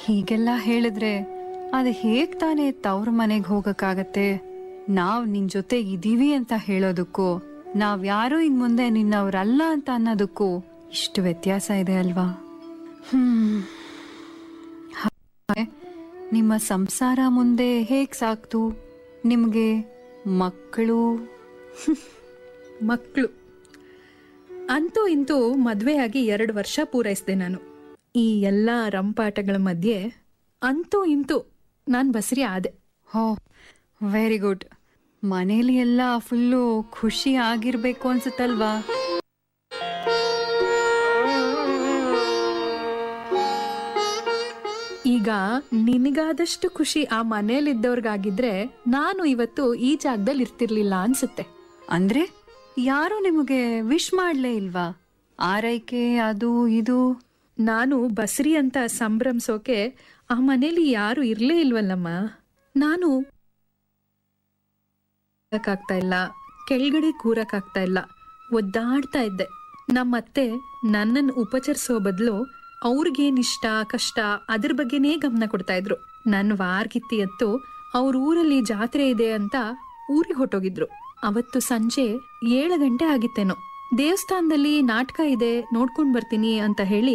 ಹೀಗೆಲ್ಲ ಹೇಳಿದ್ರೆ ಅದು ಹೇಗ್ ತಾನೇ ತವ್ರ ಮನೆಗೆ ಹೋಗಕ್ಕಾಗತ್ತೆ ನಾವ್ ನಿನ್ ಜೊತೆ ಇದೀವಿ ಅಂತ ಹೇಳೋದಕ್ಕೂ ನಾವ್ ಯಾರು ಇನ್ ಮುಂದೆ ನಿನ್ನವ್ರಲ್ಲ ಅಂತ ಅನ್ನೋದಕ್ಕೂ ಇಷ್ಟು ವ್ಯತ್ಯಾಸ ಇದೆ ಅಲ್ವಾ ಹ್ಮ್ ಹಾಗೆ ನಿಮ್ಮ ಸಂಸಾರ ಮುಂದೆ ಹೇಗ್ ಸಾಕ್ತು ನಿಮ್ಗೆ ಮಕ್ಕಳು ಮಕ್ಕಳು ಅಂತೂ ಇಂತೂ ಮದುವೆಯಾಗಿ ಎರಡು ವರ್ಷ ಪೂರೈಸಿದೆ ನಾನು ಈ ಎಲ್ಲ ರಂಪಾಟಗಳ ಮಧ್ಯೆ ಅಂತೂ ಇಂತೂ ನಾನು ಬಸರಿ ಆದೆ ಹೋ ವೆರಿ ಗುಡ್ ಮನೇಲಿ ಎಲ್ಲ ಫುಲ್ಲು ಖುಷಿ ಆಗಿರ್ಬೇಕು ಅನ್ಸುತ್ತಲ್ವಾ ಈಗ ನಿನಗಾದಷ್ಟು ಖುಷಿ ಆ ಮನೇಲಿದ್ದವ್ರಿಗಾಗಿದ್ರೆ ನಾನು ಇವತ್ತು ಈ ಜಾಗದಲ್ಲಿ ಇರ್ತಿರ್ಲಿಲ್ಲ ಅನ್ಸುತ್ತೆ ಅಂದ್ರೆ ಯಾರು ನಿಮಗೆ ವಿಶ್ ಮಾಡ್ಲೇ ಇಲ್ವಾ ಆರೈಕೆ ಅದು ಇದು ನಾನು ಬಸ್ರಿ ಅಂತ ಸಂಭ್ರಮಿಸೋಕೆ ಆ ಮನೇಲಿ ಯಾರು ಇರ್ಲೇ ಇಲ್ವಲ್ಲಮ್ಮ ನಾನು ಆಗ್ತಾ ಇಲ್ಲ ಕೆಳಗಡೆ ಕೂರಕ್ಕಾಗ್ತಾ ಇಲ್ಲ ಒದ್ದಾಡ್ತಾ ಇದ್ದೆ ನಮ್ಮತ್ತೆ ನನ್ನನ್ನು ಉಪಚರಿಸೋ ಬದಲು ಅವ್ರಿಗೇನಿಷ್ಟ ಕಷ್ಟ ಅದ್ರ ಬಗ್ಗೆನೇ ಗಮನ ಕೊಡ್ತಾ ಇದ್ರು ನನ್ನ ವಾರ್ಗಿತ್ತಿ ಎತ್ತು ಅವ್ರ ಊರಲ್ಲಿ ಜಾತ್ರೆ ಇದೆ ಅಂತ ಊರಿಗೆ ಹೊಟ್ಟೋಗಿದ್ರು ಅವತ್ತು ಸಂಜೆ ಏಳು ಗಂಟೆ ಆಗಿತ್ತೇನೋ ದೇವಸ್ಥಾನದಲ್ಲಿ ನಾಟಕ ಇದೆ ನೋಡ್ಕೊಂಡ್ ಬರ್ತೀನಿ ಅಂತ ಹೇಳಿ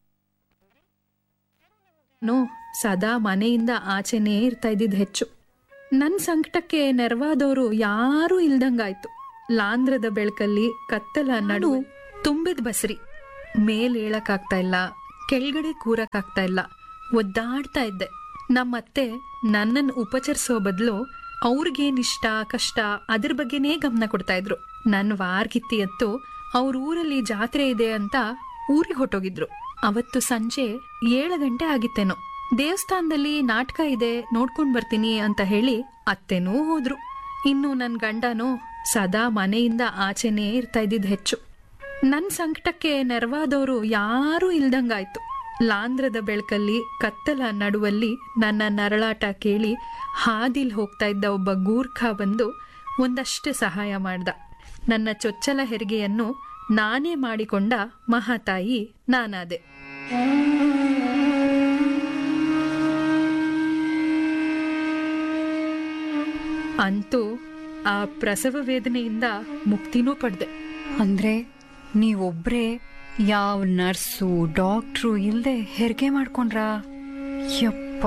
ನೋ ಸದಾ ಮನೆಯಿಂದ ಆಚೆನೇ ಇರ್ತಾ ಇದ್ದಿದ್ದು ಹೆಚ್ಚು ನನ್ನ ಸಂಕಟಕ್ಕೆ ನೆರವಾದವರು ಯಾರೂ ಇಲ್ದಂಗಾಯ್ತು ಲಾಂಧ್ರದ ಬೆಳಕಲ್ಲಿ ಕತ್ತಲ ನಡು ತುಂಬಿದ ಬಸರಿ ಮೇಲ್ ಏಳಕ್ಕಾಗ್ತಾ ಇಲ್ಲ ಕೆಳಗಡೆ ಕೂರಕ್ಕಾಗ್ತಾ ಇಲ್ಲ ಒದ್ದಾಡ್ತಾ ಇದ್ದೆ ನಮ್ಮತ್ತೆ ನನ್ನನ್ನು ಉಪಚರಿಸೋ ಬದಲು ಅವ್ರಿಗೇನಿಷ್ಟ ಕಷ್ಟ ಅದ್ರ ಬಗ್ಗೆನೇ ಗಮನ ಕೊಡ್ತಾ ಇದ್ರು ನನ್ನ ವಾರ್ಗಿತ್ತಿ ಎತ್ತು ಅವ್ರ ಊರಲ್ಲಿ ಜಾತ್ರೆ ಇದೆ ಅಂತ ಊರಿಗೆ ಹೊಟ್ಟೋಗಿದ್ರು ಅವತ್ತು ಸಂಜೆ ಏಳು ಗಂಟೆ ಆಗಿತ್ತೇನೋ ದೇವಸ್ಥಾನದಲ್ಲಿ ನಾಟಕ ಇದೆ ನೋಡ್ಕೊಂಡ್ ಬರ್ತೀನಿ ಅಂತ ಹೇಳಿ ಅತ್ತೆನೂ ಹೋದ್ರು ಇನ್ನು ನನ್ನ ಗಂಡನೂ ಸದಾ ಮನೆಯಿಂದ ಆಚೆನೇ ಇರ್ತಾ ಇದ್ದಿದ್ದು ಹೆಚ್ಚು ನನ್ನ ಸಂಕಟಕ್ಕೆ ನೆರವಾದವರು ಯಾರೂ ಇಲ್ದಂಗಾಯ್ತು ಲಾಂಧ್ರದ ಬೆಳಕಲ್ಲಿ ಕತ್ತಲ ನಡುವಲ್ಲಿ ನನ್ನ ನರಳಾಟ ಕೇಳಿ ಹಾದಿಲ್ ಹೋಗ್ತಾ ಇದ್ದ ಒಬ್ಬ ಗೂರ್ಖ ಬಂದು ಒಂದಷ್ಟು ಸಹಾಯ ಮಾಡ್ದ ನನ್ನ ಚೊಚ್ಚಲ ಹೆರಿಗೆಯನ್ನು ನಾನೇ ಮಾಡಿಕೊಂಡ ಮಹಾತಾಯಿ ನಾನಾದೆ ಅಂತೂ ಆ ಪ್ರಸವ ವೇದನೆಯಿಂದ ಮುಕ್ತಿನೂ ಪಡೆದೆ ಅಂದ್ರೆ ನೀವೊಬ್ರೇ ಯಾವ ನರ್ಸು ಡಾಕ್ಟ್ರು ಇಲ್ದೆ ಹೆರಿಗೆ ಮಾಡ್ಕೊಂಡ್ರಾ ಯಪ್ಪ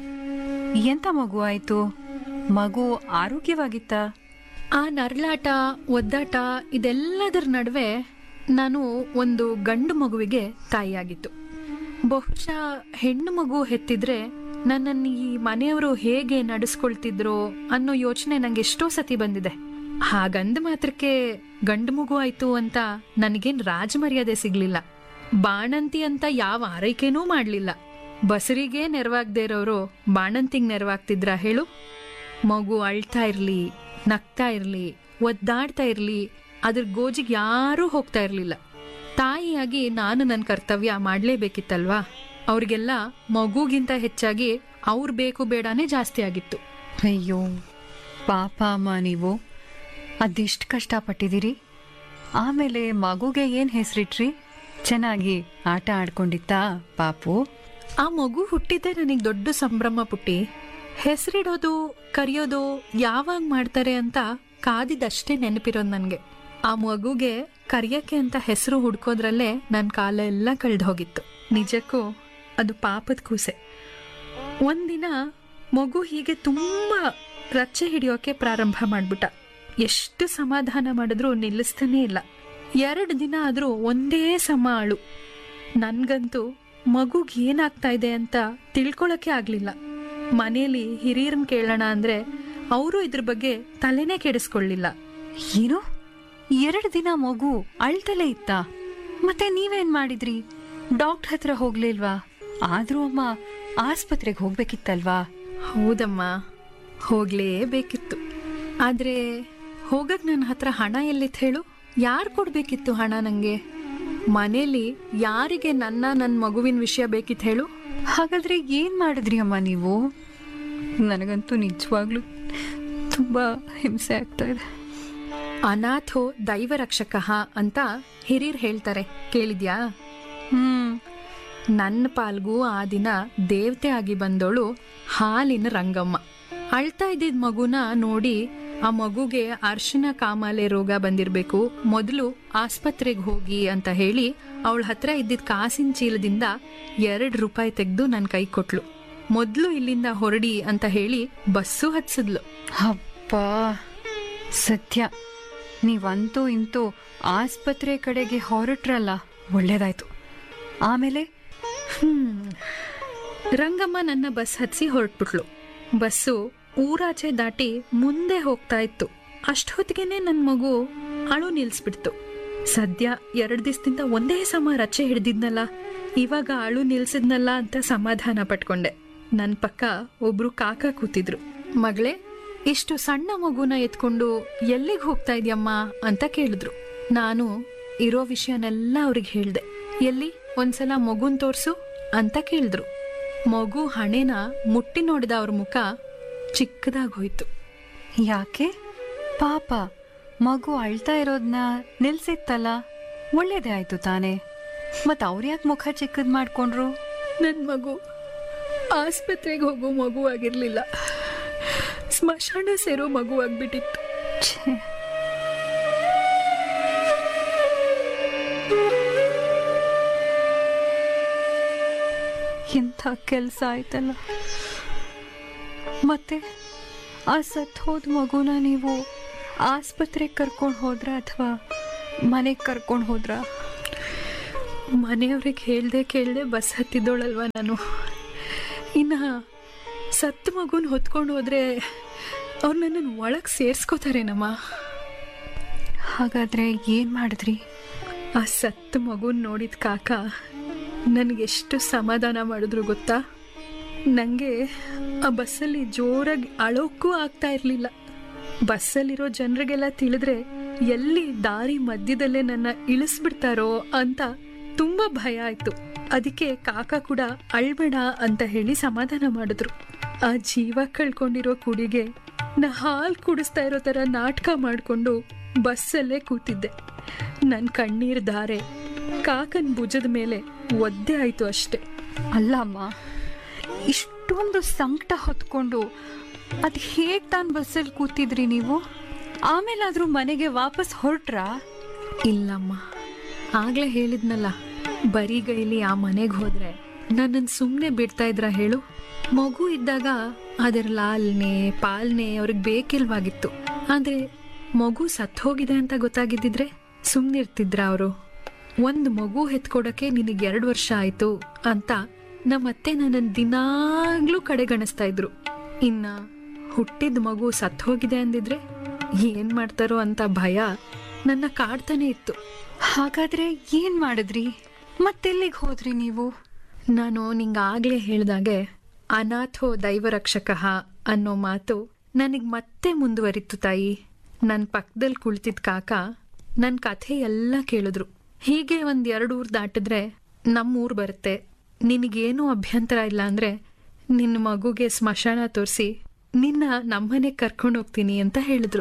ಎಂತ ಮಗು ಆಯ್ತು ಮಗು ಆರೋಗ್ಯವಾಗಿತ್ತ ಆ ನರಳಾಟ ಒದ್ದಾಟ ಇದೆಲ್ಲದರ ನಡುವೆ ನಾನು ಒಂದು ಗಂಡು ಮಗುವಿಗೆ ತಾಯಿಯಾಗಿತ್ತು ಬಹುಶಃ ಹೆಣ್ಣು ಮಗು ಹೆತ್ತಿದ್ರೆ ನನ್ನನ್ನು ಈ ಮನೆಯವರು ಹೇಗೆ ನಡೆಸ್ಕೊಳ್ತಿದ್ರೋ ಅನ್ನೋ ಯೋಚನೆ ನಂಗೆ ಎಷ್ಟೋ ಸತಿ ಬಂದಿದೆ ಹಾಗಂದ ಮಾತ್ರಕ್ಕೆ ಗಂಡು ಮಗು ಆಯ್ತು ಅಂತ ನನಗೇನ್ ರಾಜಮರ್ಯಾದೆ ಸಿಗ್ಲಿಲ್ಲ ಬಾಣಂತಿ ಅಂತ ಯಾವ ಆರೈಕೆನೂ ಮಾಡ್ಲಿಲ್ಲ ಬಸರಿಗೆ ನೆರವಾಗದೇ ಇರೋರು ಬಾಣಂತಿಗ್ ನೆರವಾಗ್ತಿದ್ರ ಹೇಳು ಮಗು ಅಳ್ತಾ ಇರ್ಲಿ ನಗ್ತಾ ಇರ್ಲಿ ಒದ್ದಾಡ್ತಾ ಇರ್ಲಿ ಅದ್ರ ಗೋಜಿಗೆ ಯಾರೂ ಹೋಗ್ತಾ ಇರ್ಲಿಲ್ಲ ತಾಯಿಯಾಗಿ ನಾನು ನನ್ನ ಕರ್ತವ್ಯ ಮಾಡ್ಲೇಬೇಕಿತ್ತಲ್ವಾ ಅವ್ರಿಗೆಲ್ಲ ಮಗುಗಿಂತ ಹೆಚ್ಚಾಗಿ ಅವ್ರು ಬೇಕು ಬೇಡನೇ ಜಾಸ್ತಿ ಆಗಿತ್ತು ಅಯ್ಯೋ ಪಾಪ ಅಮ್ಮ ನೀವು ಅದೆಷ್ಟು ಕಷ್ಟಪಟ್ಟಿದ್ದೀರಿ ಆಮೇಲೆ ಮಗುಗೆ ಏನು ಹೆಸರಿಟ್ರಿ ಚೆನ್ನಾಗಿ ಆಟ ಆಡ್ಕೊಂಡಿತ್ತಾ ಪಾಪು ಆ ಮಗು ಹುಟ್ಟಿದ್ದೆ ನನಗೆ ದೊಡ್ಡ ಸಂಭ್ರಮ ಪುಟ್ಟಿ ಹೆಸರಿಡೋದು ಕರೆಯೋದು ಯಾವಾಗ ಮಾಡ್ತಾರೆ ಅಂತ ಕಾದಿದ್ದಷ್ಟೇ ನೆನಪಿರೋದು ನನಗೆ ಆ ಮಗುಗೆ ಕರಿಯಕ್ಕೆ ಅಂತ ಹೆಸರು ಹುಡ್ಕೋದ್ರಲ್ಲೇ ನನ್ನ ಕಾಲ ಎಲ್ಲ ಕಳೆದು ಹೋಗಿತ್ತು ನಿಜಕ್ಕೂ ಅದು ಪಾಪದ ಕೂಸೆ ಒಂದಿನ ಮಗು ಹೀಗೆ ತುಂಬ ರಚ್ಚೆ ಹಿಡಿಯೋಕೆ ಪ್ರಾರಂಭ ಮಾಡ್ಬಿಟ್ಟ ಎಷ್ಟು ಸಮಾಧಾನ ಮಾಡಿದ್ರೂ ನಿಲ್ಲಿಸ್ತಾನೇ ಇಲ್ಲ ಎರಡು ದಿನ ಆದರೂ ಒಂದೇ ಸಮ ಅಳು ನನ್ಗಂತೂ ಮಗುಗ್ ಏನಾಗ್ತಾ ಇದೆ ಅಂತ ತಿಳ್ಕೊಳಕ್ಕೆ ಆಗ್ಲಿಲ್ಲ ಮನೇಲಿ ಹಿರಿಯರನ್ನ ಕೇಳೋಣ ಅಂದ್ರೆ ಅವರು ಇದ್ರ ಬಗ್ಗೆ ತಲೆನೇ ಕೆಡಿಸ್ಕೊಳ್ಳಿಲ್ಲ ಏನು ಎರಡು ದಿನ ಮಗು ಅಳ್ತಲೇ ಇತ್ತ ಮತ್ತೆ ನೀವೇನ್ ಮಾಡಿದ್ರಿ ಡಾಕ್ಟರ್ ಹತ್ರ ಹೋಗ್ಲಿಲ್ವಾ ಆದ್ರೂ ಅಮ್ಮ ಆಸ್ಪತ್ರೆಗೆ ಹೋಗ್ಬೇಕಿತ್ತಲ್ವಾ ಹೌದಮ್ಮ ಹೋಗ್ಲೇಬೇಕಿತ್ತು ಆದ್ರೆ ಹೋಗಕ್ ನನ್ನ ಹತ್ರ ಹಣ ಎಲ್ಲಿತ್ತು ಹೇಳು ಯಾರು ಕೊಡ್ಬೇಕಿತ್ತು ಹಣ ನಂಗೆ ಮನೇಲಿ ಯಾರಿಗೆ ನನ್ನ ನನ್ನ ಮಗುವಿನ ವಿಷಯ ಬೇಕಿತ್ತು ಹೇಳು ಹಾಗಾದ್ರೆ ಏನ್ ಮಾಡಿದ್ರಿ ಅಮ್ಮ ನೀವು ನನಗಂತೂ ನಿಜವಾಗ್ಲೂ ತುಂಬಾ ಹಿಂಸೆ ಆಗ್ತಾ ಇದೆ ಅನಾಥೋ ದೈವ ರಕ್ಷಕ ಅಂತ ಹಿರಿಯರ್ ಹೇಳ್ತಾರೆ ಕೇಳಿದ್ಯಾ ಹ್ಮ್ ನನ್ನ ಪಾಲ್ಗೂ ಆ ದಿನ ದೇವತೆ ಆಗಿ ಬಂದವಳು ಹಾಲಿನ ರಂಗಮ್ಮ ಅಳ್ತಾ ಇದ್ದಿದ್ ಮಗುನ ನೋಡಿ ಆ ಮಗುಗೆ ಅರ್ಶಿನ ಕಾಮಾಲೆ ರೋಗ ಬಂದಿರ್ಬೇಕು ಮೊದಲು ಆಸ್ಪತ್ರೆಗೆ ಹೋಗಿ ಅಂತ ಹೇಳಿ ಅವಳ ಹತ್ರ ಇದ್ದಿದ್ ಕಾಸಿನ ಚೀಲದಿಂದ ಎರಡು ರೂಪಾಯಿ ತೆಗೆದು ನನ್ನ ಕೈ ಕೊಟ್ಲು ಮೊದಲು ಇಲ್ಲಿಂದ ಹೊರಡಿ ಅಂತ ಹೇಳಿ ಬಸ್ಸು ಹತ್ಸಿದ್ಲು ಅಪ್ಪ ಸತ್ಯ ನೀವಂತೂ ಇಂತೂ ಆಸ್ಪತ್ರೆ ಕಡೆಗೆ ಹೊರಟ್ರಲ್ಲ ಒಳ್ಳೇದಾಯ್ತು ಆಮೇಲೆ ಹ್ಮ್ ರಂಗಮ್ಮ ನನ್ನ ಬಸ್ ಹತ್ಸಿ ಹೊರಟ್ಬಿಟ್ಲು ಬಸ್ಸು ಊರಾಚೆ ದಾಟಿ ಮುಂದೆ ಹೋಗ್ತಾ ಇತ್ತು ಅಷ್ಟೊತ್ತಿಗೆನೆ ನನ್ನ ಮಗು ಅಳು ನಿಲ್ಸ್ಬಿಡ್ತು ಸದ್ಯ ಎರಡು ದಿವಸದಿಂದ ಒಂದೇ ಸಮ ರಚ್ಚೆ ಹಿಡ್ದಿದ್ನಲ್ಲ ಇವಾಗ ಅಳು ನಿಲ್ಸಿದ್ನಲ್ಲ ಅಂತ ಸಮಾಧಾನ ಪಟ್ಕೊಂಡೆ ನನ್ನ ಪಕ್ಕ ಒಬ್ರು ಕಾಕ ಕೂತಿದ್ರು ಮಗಳೇ ಇಷ್ಟು ಸಣ್ಣ ಮಗುನ ಎತ್ಕೊಂಡು ಎಲ್ಲಿಗೆ ಹೋಗ್ತಾ ಇದೆಯಮ್ಮ ಅಂತ ಕೇಳಿದ್ರು ನಾನು ಇರೋ ವಿಷಯನೆಲ್ಲ ಅವ್ರಿಗೆ ಹೇಳ್ದೆ ಎಲ್ಲಿ ಒಂದ್ಸಲ ಮಗುನ್ ತೋರ್ಸು ಅಂತ ಕೇಳಿದ್ರು ಮಗು ಹಣೆನ ಮುಟ್ಟಿ ನೋಡಿದ ಅವ್ರ ಮುಖ ಚಿಕ್ಕದಾಗಿ ಹೋಯ್ತು ಯಾಕೆ ಪಾಪ ಮಗು ಅಳ್ತಾ ಇರೋದನ್ನ ನಿಲ್ಸಿತ್ತಲ್ಲ ಒಳ್ಳೇದೇ ಆಯ್ತು ತಾನೇ ಮತ್ ಅವ್ರ್ಯಾಕ್ ಮುಖ ಚಿಕ್ಕದ್ ಮಾಡ್ಕೊಂಡ್ರು ನನ್ನ ಮಗು ಆಸ್ಪತ್ರೆಗೆ ಹೋಗೋ ಮಗು ಆಗಿರ್ಲಿಲ್ಲ ಸ್ಮಶಾನ ಸೇರೋ ಮಗು ಆಗ್ಬಿಟ್ಟಿತ್ತು ಛೇ ಇಂಥ ಕೆಲಸ ಆಯ್ತಲ್ಲ ಮತ್ತೆ ಆ ಸತ್ ಹೋದ ಮಗುನ ನೀವು ಆಸ್ಪತ್ರೆಗೆ ಕರ್ಕೊಂಡು ಹೋದ್ರ ಅಥವಾ ಮನೆಗೆ ಕರ್ಕೊಂಡು ಹೋದ್ರ ಮನೆಯವ್ರಿಗೆ ಹೇಳ್ದೆ ಕೇಳ್ದೆ ಬಸ್ ಹತ್ತಿದ್ದೋಳಲ್ವ ನಾನು ಇನ್ನ ಸತ್ತು ಮಗುನ ಹೊತ್ಕೊಂಡು ಹೋದ್ರೆ ಅವ್ರು ನನ್ನನ್ನು ಒಳಗೆ ಸೇರ್ಸ್ಕೋತಾರೇನಮ್ಮ ಹಾಗಾದ್ರೆ ಏನ್ ಮಾಡಿದ್ರಿ ಆ ಸತ್ತು ಮಗುನ್ ನೋಡಿದ ಕಾಕ ನನಗೆಷ್ಟು ಸಮಾಧಾನ ಮಾಡಿದ್ರು ಗೊತ್ತಾ ನನಗೆ ಆ ಬಸ್ಸಲ್ಲಿ ಜೋರಾಗಿ ಅಳೋಕ್ಕೂ ಆಗ್ತಾ ಇರಲಿಲ್ಲ ಬಸ್ಸಲ್ಲಿರೋ ಜನರಿಗೆಲ್ಲ ತಿಳಿದ್ರೆ ಎಲ್ಲಿ ದಾರಿ ಮಧ್ಯದಲ್ಲೇ ನನ್ನ ಇಳಿಸ್ಬಿಡ್ತಾರೋ ಅಂತ ತುಂಬ ಭಯ ಆಯ್ತು ಅದಕ್ಕೆ ಕಾಕ ಕೂಡ ಅಳ್ಬೇಡ ಅಂತ ಹೇಳಿ ಸಮಾಧಾನ ಮಾಡಿದ್ರು ಆ ಜೀವ ಕಳ್ಕೊಂಡಿರೋ ಕುಡಿಗೆ ನಾ ಹಾಲು ಕುಡಿಸ್ತಾ ಇರೋ ಥರ ನಾಟಕ ಮಾಡಿಕೊಂಡು ಬಸ್ಸಲ್ಲೇ ಕೂತಿದ್ದೆ ನನ್ನ ಕಣ್ಣೀರ್ ಧಾರೆ ಕಾಕನ್ ಭುಜದ ಮೇಲೆ ಒದ್ದೆ ಆಯ್ತು ಅಷ್ಟೆ ಅಲ್ಲಮ್ಮ ಇಷ್ಟೊಂದು ಸಂಕಟ ಹೊತ್ಕೊಂಡು ಅದು ಹೇಗ್ ತಾನು ಬಸ್ಸಲ್ಲಿ ಕೂತಿದ್ರಿ ನೀವು ಆಮೇಲಾದ್ರೂ ಮನೆಗೆ ವಾಪಸ್ ಹೊರಟ್ರಾ ಇಲ್ಲಮ್ಮ ಆಗ್ಲೇ ಹೇಳಿದ್ನಲ್ಲ ಬರಿಗೈಲಿ ಆ ಮನೆಗೆ ಹೋದ್ರೆ ನನ್ನನ್ನು ಸುಮ್ಮನೆ ಬಿಡ್ತಾ ಇದ್ರ ಹೇಳು ಮಗು ಇದ್ದಾಗ ಅದರ ಲಾಲ್ನೆ ಪಾಲ್ನೆ ಅವ್ರಿಗೆ ಬೇಕಿಲ್ವಾಗಿತ್ತು ಆದ್ರೆ ಮಗು ಸತ್ ಹೋಗಿದೆ ಅಂತ ಗೊತ್ತಾಗಿದ್ದಿದ್ರೆ ಸುಮ್ಮನಿರ್ತಿದ್ರ ಅವರು ಒಂದು ಮಗು ಹೆತ್ಕೊಡಕ್ಕೆ ನಿನಗೆ ಎರಡು ವರ್ಷ ಆಯ್ತು ಅಂತ ನಮ್ಮತ್ತೆ ನನ್ನನ್ನು ದಿನಾಗ್ಲೂ ಕಡೆಗಣಿಸ್ತಾ ಇದ್ರು ಇನ್ನ ಹುಟ್ಟಿದ ಮಗು ಸತ್ ಹೋಗಿದೆ ಅಂದಿದ್ರೆ ಏನ್ ಮಾಡ್ತಾರೋ ಅಂತ ಭಯ ನನ್ನ ಕಾಡ್ತಾನೆ ಇತ್ತು ಹಾಗಾದ್ರೆ ಏನ್ ಮಾಡಿದ್ರಿ ಮತ್ತೆಲ್ಲಿಗೆ ಹೋದ್ರಿ ನೀವು ನಾನು ನಿಂಗಾಗ್ಲೇ ಹೇಳ್ದಾಗೆ ಅನಾಥೋ ದೈವರಕ್ಷಕ ಅನ್ನೋ ಮಾತು ನನಗ್ ಮತ್ತೆ ಮುಂದುವರಿತು ತಾಯಿ ನನ್ನ ಪಕ್ಕದಲ್ಲಿ ಕುಳಿತಿದ್ದ ಕಾಕ ನನ್ನ ಕಥೆ ಎಲ್ಲ ಕೇಳಿದ್ರು ಹೀಗೆ ಒಂದ್ ಎರಡು ಊರ್ ದಾಟಿದ್ರೆ ನಮ್ಮ ಊರ್ ಬರುತ್ತೆ ನಿನಗೇನು ಅಭ್ಯಂತರ ಇಲ್ಲ ಅಂದ್ರೆ ನಿನ್ನ ಮಗುಗೆ ಸ್ಮಶಾನ ತೋರಿಸಿ ನಿನ್ನ ನಮ್ಮನೆಗೆ ಕರ್ಕೊಂಡು ಹೋಗ್ತೀನಿ ಅಂತ ಹೇಳಿದ್ರು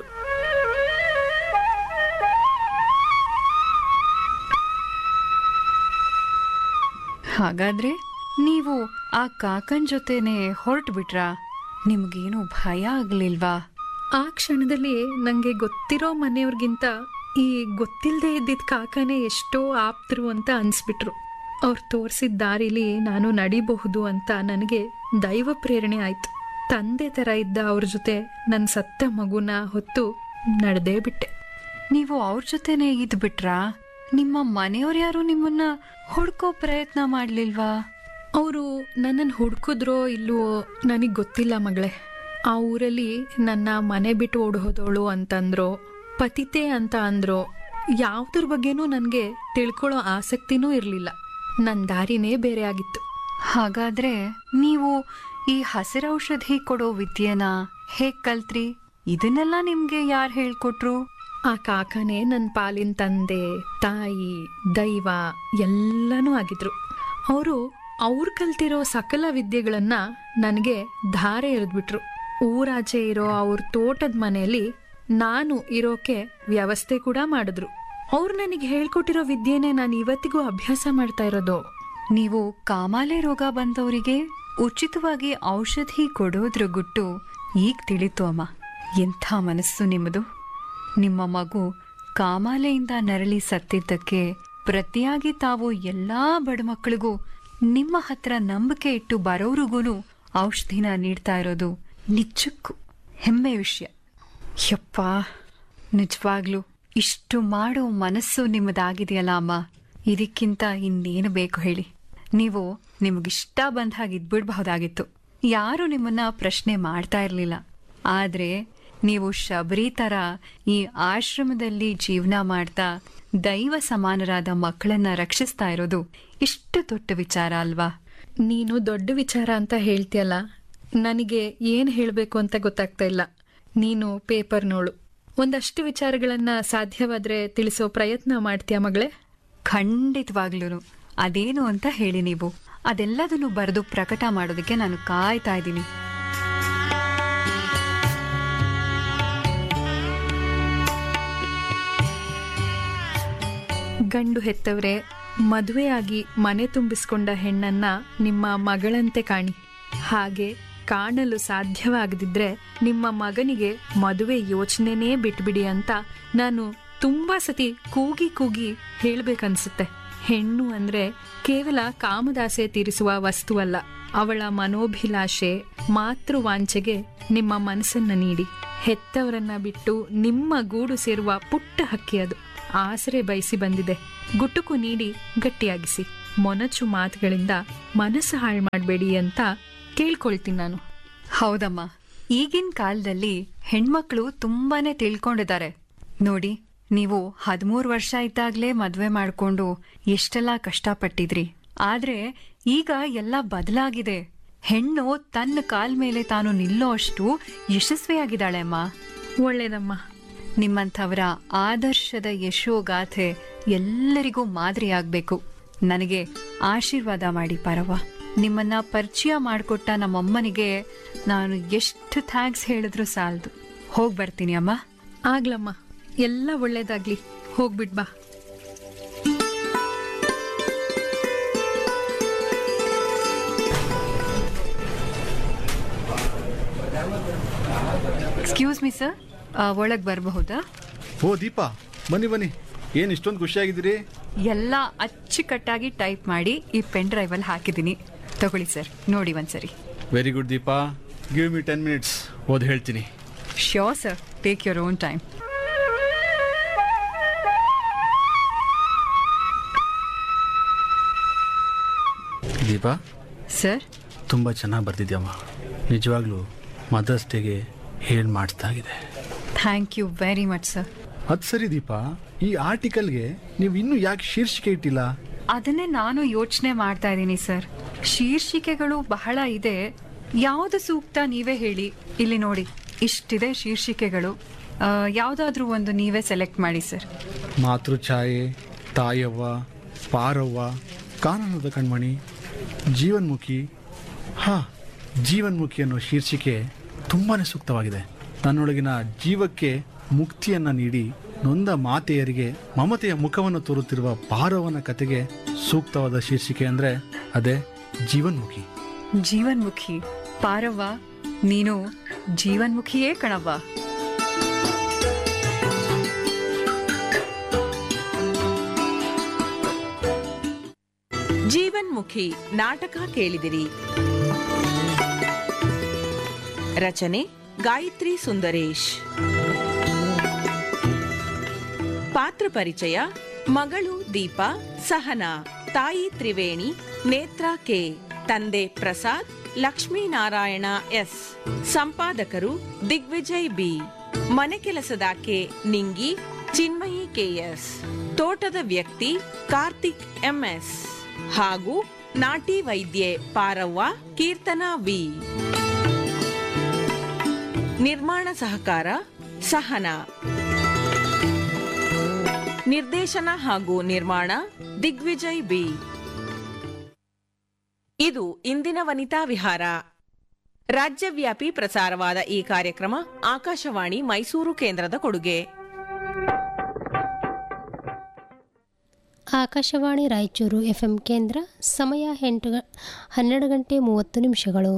ಹಾಗಾದ್ರೆ ನೀವು ಆ ಕಾಕನ್ ಜೊತೆನೆ ಹೊರಟು ಬಿಟ್ರಾ ನಿಮ್ಗೇನು ಭಯ ಆಗ್ಲಿಲ್ವಾ ಆ ಕ್ಷಣದಲ್ಲಿ ನನಗೆ ಗೊತ್ತಿರೋ ಮನೆಯವ್ರಿಗಿಂತ ಈ ಗೊತ್ತಿಲ್ಲದೆ ಇದ್ದಿದ್ದ ಕಾಕನೇ ಎಷ್ಟೋ ಆಪ್ತರು ಅಂತ ಅನ್ಸ್ಬಿಟ್ರು ಅವ್ರು ತೋರಿಸಿದ ದಾರಿಲಿ ನಾನು ನಡಿಬಹುದು ಅಂತ ನನಗೆ ದೈವ ಪ್ರೇರಣೆ ಆಯ್ತು ತಂದೆ ಥರ ಇದ್ದ ಅವ್ರ ಜೊತೆ ನನ್ನ ಸತ್ತ ಮಗುನ ಹೊತ್ತು ನಡೆದೇ ಬಿಟ್ಟೆ ನೀವು ಅವ್ರ ಜೊತೆನೆ ಇದ್ ಬಿಟ್ರಾ ನಿಮ್ಮ ಮನೆಯವ್ರು ಯಾರು ನಿಮ್ಮನ್ನ ಹುಡ್ಕೋ ಪ್ರಯತ್ನ ಮಾಡ್ಲಿಲ್ವಾ ಅವರು ನನ್ನನ್ನು ಹುಡ್ಕಿದ್ರೋ ಇಲ್ವೋ ನನಗೆ ಗೊತ್ತಿಲ್ಲ ಮಗಳೇ ಆ ಊರಲ್ಲಿ ನನ್ನ ಮನೆ ಬಿಟ್ಟು ಓಡ್ ಹೋದವಳು ಅಂತಂದ್ರೋ ಪತಿತೆ ಅಂತ ಅಂದ್ರೋ ಯಾವುದ್ರ ಬಗ್ಗೆನೂ ನನಗೆ ತಿಳ್ಕೊಳ್ಳೋ ಆಸಕ್ತಿನೂ ಇರಲಿಲ್ಲ ನನ್ನ ದಾರಿನೇ ಬೇರೆ ಆಗಿತ್ತು ಹಾಗಾದ್ರೆ ನೀವು ಈ ಹಸಿರೌಷಧಿ ಕೊಡೋ ವಿದ್ಯೆನ ಹೇಗ್ ಕಲ್ತ್ರಿ ಇದನ್ನೆಲ್ಲ ನಿಮ್ಗೆ ಯಾರು ಹೇಳ್ಕೊಟ್ರು ಆ ಕಾಕನೇ ನನ್ನ ಪಾಲಿನ ತಂದೆ ತಾಯಿ ದೈವ ಎಲ್ಲನೂ ಆಗಿದ್ರು ಅವರು ಅವ್ರು ಕಲ್ತಿರೋ ಸಕಲ ವಿದ್ಯೆಗಳನ್ನ ನನಗೆ ಧಾರೆ ಎರೆದ್ಬಿಟ್ರು ಊರಾಚೆ ಇರೋ ಅವ್ರ ತೋಟದ ಮನೆಯಲ್ಲಿ ನಾನು ಇರೋಕೆ ವ್ಯವಸ್ಥೆ ಕೂಡ ಮಾಡಿದ್ರು ಅವ್ರು ನನಗೆ ಹೇಳ್ಕೊಟ್ಟಿರೋ ವಿದ್ಯೆನೇ ನಾನು ಇವತ್ತಿಗೂ ಅಭ್ಯಾಸ ಮಾಡ್ತಾ ಇರೋದು ನೀವು ಕಾಮಾಲೆ ರೋಗ ಬಂದವರಿಗೆ ಉಚಿತವಾಗಿ ಔಷಧಿ ಕೊಡೋದ್ರ ಗುಟ್ಟು ಈಗ ತಿಳಿತು ಅಮ್ಮ ಎಂಥ ಮನಸ್ಸು ನಿಮ್ಮದು ನಿಮ್ಮ ಮಗು ಕಾಮಾಲೆಯಿಂದ ನರಳಿ ಸತ್ತಿದ್ದಕ್ಕೆ ಪ್ರತಿಯಾಗಿ ತಾವು ಎಲ್ಲಾ ಬಡಮಕ್ಕಳಿಗೂ ನಿಮ್ಮ ಹತ್ರ ನಂಬಿಕೆ ಇಟ್ಟು ಬರೋರಿಗೂ ಔಷಧಿನ ನೀಡ್ತಾ ಇರೋದು ನಿಜಕ್ಕೂ ಹೆಮ್ಮೆ ವಿಷಯ ಯಪ್ಪ ನಿಜವಾಗ್ಲು ಇಷ್ಟು ಮಾಡೋ ಮನಸ್ಸು ನಿಮ್ಮದಾಗಿದೆಯಲ್ಲ ಅಮ್ಮ ಇದಕ್ಕಿಂತ ಇನ್ನೇನು ಬೇಕು ಹೇಳಿ ನೀವು ನಿಮಗಿಷ್ಟ ಬಂದ ಹಾಗೆ ಇದ್ಬಿಡ್ಬಹುದಾಗಿತ್ತು ಯಾರು ನಿಮ್ಮನ್ನ ಪ್ರಶ್ನೆ ಮಾಡ್ತಾ ಇರಲಿಲ್ಲ ಆದ್ರೆ ನೀವು ಶಬರಿ ತರ ಈ ಆಶ್ರಮದಲ್ಲಿ ಜೀವನ ಮಾಡ್ತಾ ದೈವ ಸಮಾನರಾದ ಮಕ್ಕಳನ್ನ ರಕ್ಷಿಸ್ತಾ ಇರೋದು ಇಷ್ಟು ದೊಡ್ಡ ವಿಚಾರ ಅಲ್ವಾ ನೀನು ದೊಡ್ಡ ವಿಚಾರ ಅಂತ ಹೇಳ್ತೀಯಲ್ಲ ನನಗೆ ಏನ್ ಹೇಳ್ಬೇಕು ಅಂತ ಗೊತ್ತಾಗ್ತಾ ಇಲ್ಲ ನೀನು ಪೇಪರ್ ನೋಳು ಒಂದಷ್ಟು ವಿಚಾರಗಳನ್ನ ಸಾಧ್ಯವಾದ್ರೆ ತಿಳಿಸೋ ಪ್ರಯತ್ನ ಮಾಡ್ತೀಯ ಮಗಳೇ ಖಂಡಿತವಾಗ್ಲೂ ಅದೇನು ಅಂತ ಹೇಳಿ ನೀವು ಅದೆಲ್ಲದನ್ನು ಬರೆದು ಪ್ರಕಟ ಮಾಡೋದಕ್ಕೆ ನಾನು ಕಾಯ್ತಾ ಇದ್ದೀನಿ ಗಂಡು ಹೆತ್ತವ್ರೆ ಮದುವೆಯಾಗಿ ಮನೆ ತುಂಬಿಸ್ಕೊಂಡ ಹೆಣ್ಣನ್ನ ನಿಮ್ಮ ಮಗಳಂತೆ ಕಾಣಿ ಹಾಗೆ ಕಾಣಲು ಸಾಧ್ಯವಾಗದಿದ್ರೆ ನಿಮ್ಮ ಮಗನಿಗೆ ಮದುವೆ ಯೋಚನೆನೇ ಬಿಟ್ಬಿಡಿ ಅಂತ ನಾನು ತುಂಬಾ ಸತಿ ಕೂಗಿ ಕೂಗಿ ಹೇಳ್ಬೇಕನ್ಸುತ್ತೆ ಹೆಣ್ಣು ಅಂದ್ರೆ ಕೇವಲ ಕಾಮದಾಸೆ ತೀರಿಸುವ ವಸ್ತುವಲ್ಲ ಅವಳ ಮನೋಭಿಲಾಷೆ ಮಾತೃವಾಂಚೆಗೆ ನಿಮ್ಮ ಮನಸ್ಸನ್ನ ನೀಡಿ ಹೆತ್ತವರನ್ನ ಬಿಟ್ಟು ನಿಮ್ಮ ಗೂಡು ಸೇರುವ ಪುಟ್ಟ ಹಕ್ಕಿ ಅದು ಆಸರೆ ಬಯಸಿ ಬಂದಿದೆ ಗುಟುಕು ನೀಡಿ ಗಟ್ಟಿಯಾಗಿಸಿ ಮೊನಚು ಮಾತುಗಳಿಂದ ಮನಸ್ಸು ಹಾಳು ಮಾಡಬೇಡಿ ಅಂತ ಕೇಳ್ಕೊಳ್ತೀನಿ ನಾನು ಹೌದಮ್ಮ ಈಗಿನ ಕಾಲದಲ್ಲಿ ಹೆಣ್ಮಕ್ಳು ತುಂಬಾನೇ ತಿಳ್ಕೊಂಡಿದ್ದಾರೆ ನೋಡಿ ನೀವು ಹದಿಮೂರು ವರ್ಷ ಇದ್ದಾಗ್ಲೇ ಮದ್ವೆ ಮಾಡ್ಕೊಂಡು ಎಷ್ಟೆಲ್ಲ ಕಷ್ಟಪಟ್ಟಿದ್ರಿ ಆದ್ರೆ ಈಗ ಎಲ್ಲ ಬದಲಾಗಿದೆ ಹೆಣ್ಣು ತನ್ನ ಕಾಲ್ ಮೇಲೆ ತಾನು ನಿಲ್ಲೋ ಅಷ್ಟು ಯಶಸ್ವಿಯಾಗಿದ್ದಾಳೆ ಅಮ್ಮ ಒಳ್ಳೇದಮ್ಮ ನಿಮ್ಮಂಥವರ ಆದರ್ಶದ ಯಶೋಗಾಥೆ ಎಲ್ಲರಿಗೂ ಮಾದರಿಯಾಗಬೇಕು ನನಗೆ ಆಶೀರ್ವಾದ ಮಾಡಿ ಪರವ ನಿಮ್ಮನ್ನ ಪರಿಚಯ ಮಾಡಿಕೊಟ್ಟ ನಮ್ಮಮ್ಮನಿಗೆ ನಾನು ಎಷ್ಟು ಥ್ಯಾಂಕ್ಸ್ ಹೇಳಿದ್ರು ಸಾಲದು ಹೋಗಿ ಬರ್ತೀನಿ ಅಮ್ಮ ಆಗ್ಲಮ್ಮ ಎಲ್ಲ ಒಳ್ಳೇದಾಗ್ಲಿ ಹೋಗ್ಬಿಟ್ ಬಾ ಎಕ್ಸ್ಕ್ಯೂಸ್ ಮಿ ಸರ್ ಒಳಗೆ ಬರಬಹುದಾ ಓ ದೀಪಾ ಬನ್ನಿ ಬನ್ನಿ ಏನು ಇಷ್ಟೊಂದು ಖುಷಿಯಾಗಿದ್ದೀರಿ ಎಲ್ಲ ಅಚ್ಚುಕಟ್ಟಾಗಿ ಟೈಪ್ ಮಾಡಿ ಈ ಪೆನ್ ಡ್ರೈವಲ್ಲಿ ಹಾಕಿದ್ದೀನಿ ತಗೊಳ್ಳಿ ಸರ್ ನೋಡಿ ಒಂದ್ಸರಿ very good Deepa give me ten minutes ಓದಿ ಹೇಳ್ತೀನಿ sure sir take your own time Deepa sir ತುಂಬ ಚೆನ್ನಾಗಿ ಬರ್ತಿದ್ಯಮ್ಮ ನಿಜವಾಗ್ಲೂ ಮದರ್ಸ್ ಡೇಗೆ ಹೇಳಿ ಮಾಡಿಸ್ದಾಗಿದೆ thank you very much sir ಅದು ಸರಿ ದೀಪಾ ಈ ಆರ್ಟಿಕಲ್ಗೆ ನೀವು ಇನ್ನೂ ಯಾಕೆ ಶೀರ್ಷಿಕೆ ಇಟ್ಟಿಲ್ಲ ಅದನ್ನೇ ನಾನು ಯೋಚನೆ ಮಾಡ್ತಾ ಇದ್ದೀನಿ ಸರ್ ಶೀರ್ಷಿಕೆಗಳು ಬಹಳ ಇದೆ ಯಾವುದು ಸೂಕ್ತ ನೀವೇ ಹೇಳಿ ಇಲ್ಲಿ ನೋಡಿ ಇಷ್ಟಿದೆ ಶೀರ್ಷಿಕೆಗಳು ಯಾವುದಾದ್ರೂ ಒಂದು ನೀವೇ ಸೆಲೆಕ್ಟ್ ಮಾಡಿ ಸರ್ ಮಾತೃಛಾಯೆ ತಾಯವ್ವ ಪಾರವ್ವ ಕಾನನದ ಕಣ್ಮಣಿ ಜೀವನ್ಮುಖಿ ಹಾ ಜೀವನ್ಮುಖಿ ಅನ್ನೋ ಶೀರ್ಷಿಕೆ ತುಂಬಾ ಸೂಕ್ತವಾಗಿದೆ ನನ್ನೊಳಗಿನ ಜೀವಕ್ಕೆ ಮುಕ್ತಿಯನ್ನ ನೀಡಿ ನೊಂದ ಮಾತೆಯರಿಗೆ ಮಮತೆಯ ಮುಖವನ್ನು ತೋರುತ್ತಿರುವ ಪಾರವನ ಕತೆಗೆ ಸೂಕ್ತವಾದ ಶೀರ್ಷಿಕೆ ಅಂದ್ರೆ ಅದೇ ಜೀವನ್ಮುಖಿ ಜೀವನ್ಮುಖಿ ಪಾರವ್ವ ನೀನು ಜೀವನ್ಮುಖಿಯೇ ಕಣವ್ವ ಜೀವನ್ಮುಖಿ ನಾಟಕ ಕೇಳಿದಿರಿ ರಚನೆ ಗಾಯತ್ರಿ ಸುಂದರೇಶ್ ಪಾತ್ರ ಪರಿಚಯ ಮಗಳು ದೀಪಾ ಸಹನಾ ತಾಯಿ ತ್ರಿವೇಣಿ ನೇತ್ರ ಕೆ ತಂದೆ ಪ್ರಸಾದ್ ಲಕ್ಷ್ಮೀನಾರಾಯಣ ಎಸ್ ಸಂಪಾದಕರು ದಿಗ್ವಿಜಯ್ ಬಿ ಮನೆ ಕೆಲಸದಾಕೆ ನಿಂಗಿ ಚಿನ್ಮಯಿ ಕೆಎಸ್ ತೋಟದ ವ್ಯಕ್ತಿ ಕಾರ್ತಿಕ್ ಎಂಎಸ್ ಹಾಗೂ ನಾಟಿ ವೈದ್ಯೆ ಪಾರವ್ವ ಕೀರ್ತನಾ ವಿ ನಿರ್ಮಾಣ ಸಹಕಾರ ಸಹನಾ ನಿರ್ದೇಶನ ಹಾಗೂ ನಿರ್ಮಾಣ ದಿಗ್ವಿಜಯ್ ಬಿ ಇದು ಇಂದಿನ ವನಿತಾ ವಿಹಾರ ರಾಜ್ಯವ್ಯಾಪಿ ಪ್ರಸಾರವಾದ ಈ ಕಾರ್ಯಕ್ರಮ ಆಕಾಶವಾಣಿ ಮೈಸೂರು ಕೇಂದ್ರದ ಕೊಡುಗೆ ಆಕಾಶವಾಣಿ ರಾಯಚೂರು ಎಫ್ಎಂ ಕೇಂದ್ರ ಸಮಯ ಎಂಟು ಗ- ಹನ್ನೆರಡು ಗಂಟೆ ಮೂವತ್ತು ನಿಮಿಷಗಳು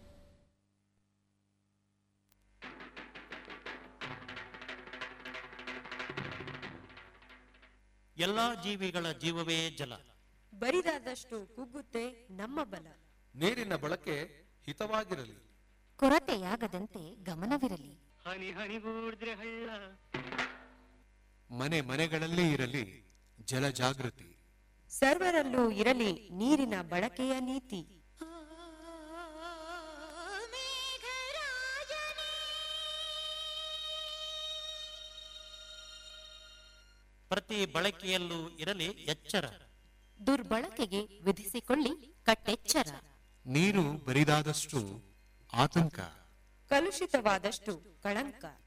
ಎಲ್ಲಾ ಜೀವಿಗಳ ಜೀವವೇ ಜಲ ಬರಿದಾದಷ್ಟು ಕುಗ್ಗುತ್ತೆ ನಮ್ಮ ಬಲ ನೀರಿನ ಬಳಕೆ ಹಿತವಾಗಿರಲಿ ಕೊರತೆಯಾಗದಂತೆ ಗಮನವಿರಲಿ ಮನೆ ಮನೆಗಳಲ್ಲಿ ಇರಲಿ ಜಲ ಜಾಗೃತಿ ಸರ್ವರಲ್ಲೂ ಇರಲಿ ನೀರಿನ ಬಳಕೆಯ ನೀತಿ ಪ್ರತಿ ಬಳಕೆಯಲ್ಲೂ ಇರಲಿ ಎಚ್ಚರ ದುರ್ಬಳಕೆಗೆ ವಿಧಿಸಿಕೊಳ್ಳಿ ಕಟ್ಟೆಚ್ಚರ ನೀರು ಬರಿದಾದಷ್ಟು ಆತಂಕ ಕಲುಷಿತವಾದಷ್ಟು ಕಳಂಕ